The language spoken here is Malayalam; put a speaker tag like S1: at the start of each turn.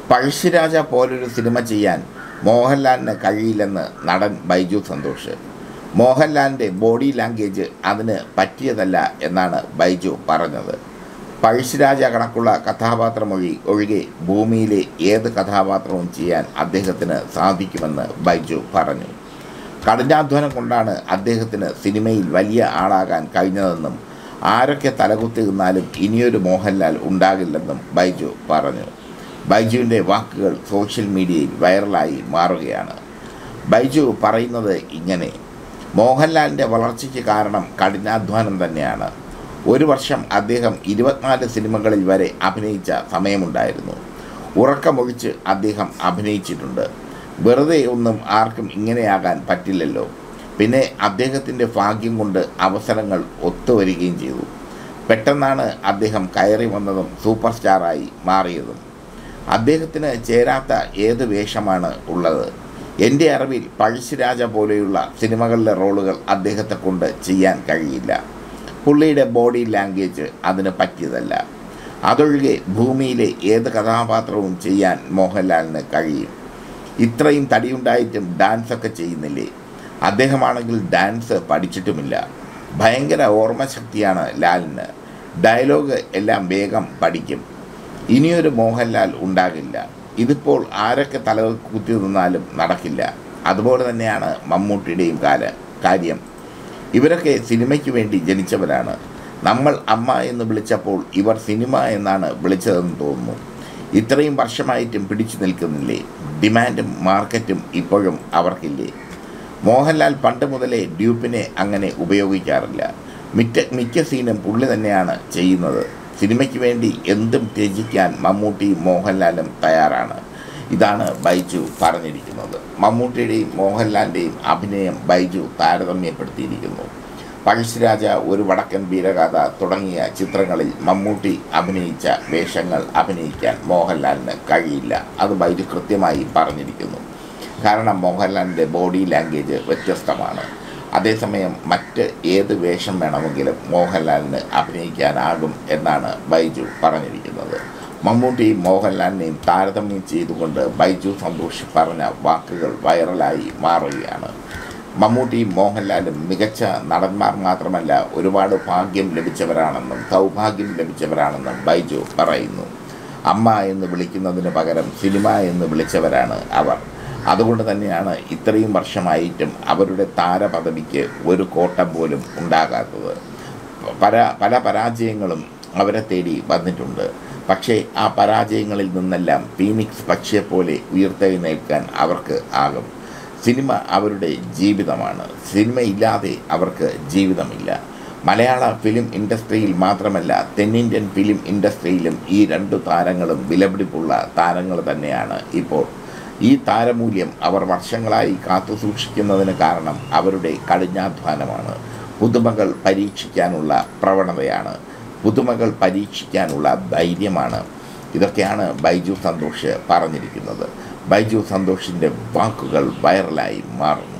S1: പഴശ്ശിരാജ പോലൊരു സിനിമ ചെയ്യാൻ മോഹൻലാലിന് കഴിയില്ലെന്ന് നടൻ ബൈജു സന്തോഷ് മോഹൻലാലിൻ്റെ ബോഡി ലാംഗ്വേജ് അതിന് പറ്റിയതല്ല എന്നാണ് ബൈജു പറഞ്ഞത് പഴശ്ശിരാജ കണക്കുള്ള കഥാപാത്രമൊഴി ഒഴികെ ഭൂമിയിലെ ഏത് കഥാപാത്രവും ചെയ്യാൻ അദ്ദേഹത്തിന് സാധിക്കുമെന്ന് ബൈജു പറഞ്ഞു കഠിനാധ്വാനം കൊണ്ടാണ് അദ്ദേഹത്തിന് സിനിമയിൽ വലിയ ആളാകാൻ കഴിഞ്ഞതെന്നും ആരൊക്കെ തലകുത്തി നിന്നാലും ഇനിയൊരു മോഹൻലാൽ ഉണ്ടാകില്ലെന്നും ബൈജു പറഞ്ഞു ബൈജുവിൻ്റെ വാക്കുകൾ സോഷ്യൽ മീഡിയയിൽ വൈറലായി മാറുകയാണ് ബൈജു പറയുന്നത് ഇങ്ങനെ മോഹൻലാലിൻ്റെ വളർച്ചയ്ക്ക് കാരണം കഠിനാധ്വാനം തന്നെയാണ് ഒരു വർഷം അദ്ദേഹം ഇരുപത്തിനാല് സിനിമകളിൽ വരെ അഭിനയിച്ച സമയമുണ്ടായിരുന്നു ഉറക്കമൊഴിച്ച് അദ്ദേഹം അഭിനയിച്ചിട്ടുണ്ട് വെറുതെ ഒന്നും ആർക്കും ഇങ്ങനെയാകാൻ പറ്റില്ലല്ലോ പിന്നെ അദ്ദേഹത്തിൻ്റെ ഭാഗ്യം കൊണ്ട് അവസരങ്ങൾ ഒത്തുവരികയും ചെയ്തു പെട്ടെന്നാണ് അദ്ദേഹം കയറി വന്നതും സൂപ്പർ സ്റ്റാറായി മാറിയതും അദ്ദേഹത്തിന് ചേരാത്ത ഏത് വേഷമാണ് ഉള്ളത് എൻ്റെ അറിവിൽ പഴശ്ശിരാജ പോലെയുള്ള സിനിമകളിലെ റോളുകൾ അദ്ദേഹത്തെ കൊണ്ട് ചെയ്യാൻ കഴിയില്ല പുള്ളിയുടെ ബോഡി ലാംഗ്വേജ് അതിന് പറ്റിയതല്ല അതൊഴികെ ഭൂമിയിലെ ഏത് കഥാപാത്രവും ചെയ്യാൻ മോഹൻലാലിന് കഴിയും ഇത്രയും തടിയുണ്ടായിട്ടും ഡാൻസൊക്കെ ചെയ്യുന്നില്ലേ അദ്ദേഹമാണെങ്കിൽ ഡാൻസ് പഠിച്ചിട്ടുമില്ല ഭയങ്കര ഓർമ്മശക്തിയാണ് ലാലിന് ഡയലോഗ് എല്ലാം വേഗം പഠിക്കും ഇനിയൊരു മോഹൻലാൽ ഉണ്ടാകില്ല ഇതിപ്പോൾ ആരൊക്കെ തല കുത്തി നിന്നാലും നടക്കില്ല അതുപോലെ തന്നെയാണ് മമ്മൂട്ടിയുടെയും കാല കാര്യം ഇവരൊക്കെ സിനിമയ്ക്ക് വേണ്ടി ജനിച്ചവരാണ് നമ്മൾ അമ്മ എന്ന് വിളിച്ചപ്പോൾ ഇവർ സിനിമ എന്നാണ് വിളിച്ചതെന്ന് തോന്നുന്നു ഇത്രയും വർഷമായിട്ടും പിടിച്ചു നിൽക്കുന്നില്ലേ ഡിമാൻഡും മാർക്കറ്റും ഇപ്പോഴും അവർക്കില്ലേ മോഹൻലാൽ പണ്ട് മുതലേ ഡ്യൂപ്പിനെ അങ്ങനെ ഉപയോഗിക്കാറില്ല മിക്ക മിക്ക സീനും പുള്ളി തന്നെയാണ് ചെയ്യുന്നത് സിനിമയ്ക്ക് വേണ്ടി എന്തും ത്യജിക്കാൻ മമ്മൂട്ടിയും മോഹൻലാലും തയ്യാറാണ് ഇതാണ് ബൈജു പറഞ്ഞിരിക്കുന്നത് മമ്മൂട്ടിയുടെയും മോഹൻലാലിൻ്റെയും അഭിനയം ബൈജു താരതമ്യപ്പെടുത്തിയിരിക്കുന്നു പഴശ്ശിരാജ ഒരു വടക്കൻ വീരഗാഥ തുടങ്ങിയ ചിത്രങ്ങളിൽ മമ്മൂട്ടി അഭിനയിച്ച വേഷങ്ങൾ അഭിനയിക്കാൻ മോഹൻലാലിന് കഴിയില്ല അത് ബൈജു കൃത്യമായി പറഞ്ഞിരിക്കുന്നു കാരണം മോഹൻലാലിൻ്റെ ബോഡി ലാംഗ്വേജ് വ്യത്യസ്തമാണ് അതേസമയം മറ്റ് ഏത് വേഷം വേണമെങ്കിലും മോഹൻലാലിന് അഭിനയിക്കാനാകും എന്നാണ് ബൈജു പറഞ്ഞിരിക്കുന്നത് മമ്മൂട്ടിയും മോഹൻലാലിനെയും താരതമ്യം ചെയ്തുകൊണ്ട് ബൈജു സന്തോഷ് പറഞ്ഞ വാക്കുകൾ വൈറലായി മാറുകയാണ് മമ്മൂട്ടിയും മോഹൻലാലും മികച്ച നടന്മാർ മാത്രമല്ല ഒരുപാട് ഭാഗ്യം ലഭിച്ചവരാണെന്നും സൗഭാഗ്യം ലഭിച്ചവരാണെന്നും ബൈജു പറയുന്നു അമ്മ എന്ന് വിളിക്കുന്നതിന് പകരം സിനിമ എന്ന് വിളിച്ചവരാണ് അവർ അതുകൊണ്ട് തന്നെയാണ് ഇത്രയും വർഷമായിട്ടും അവരുടെ താരപദവിക്ക് ഒരു കോട്ടം പോലും ഉണ്ടാകാത്തത് പല പല പരാജയങ്ങളും അവരെ തേടി വന്നിട്ടുണ്ട് പക്ഷേ ആ പരാജയങ്ങളിൽ നിന്നെല്ലാം ഫീനിക്സ് പക്ഷിയെപ്പോലെ ഉയർത്തെഴുന്നേൽക്കാൻ അവർക്ക് ആകും സിനിമ അവരുടെ ജീവിതമാണ് സിനിമയില്ലാതെ അവർക്ക് ജീവിതമില്ല മലയാള ഫിലിം ഇൻഡസ്ട്രിയിൽ മാത്രമല്ല തെന്നിന്ത്യൻ ഫിലിം ഇൻഡസ്ട്രിയിലും ഈ രണ്ടു താരങ്ങളും വിലപിടിപ്പുള്ള താരങ്ങൾ തന്നെയാണ് ഇപ്പോൾ ഈ താരമൂല്യം അവർ വർഷങ്ങളായി കാത്തു സൂക്ഷിക്കുന്നതിന് കാരണം അവരുടെ കഠിനാധ്വാനമാണ് പുതുമകൾ പരീക്ഷിക്കാനുള്ള പ്രവണതയാണ് പുതുമകൾ പരീക്ഷിക്കാനുള്ള ധൈര്യമാണ് ഇതൊക്കെയാണ് ബൈജു സന്തോഷ് പറഞ്ഞിരിക്കുന്നത് ബൈജു സന്തോഷിൻ്റെ വാക്കുകൾ വൈറലായി മാറുന്നു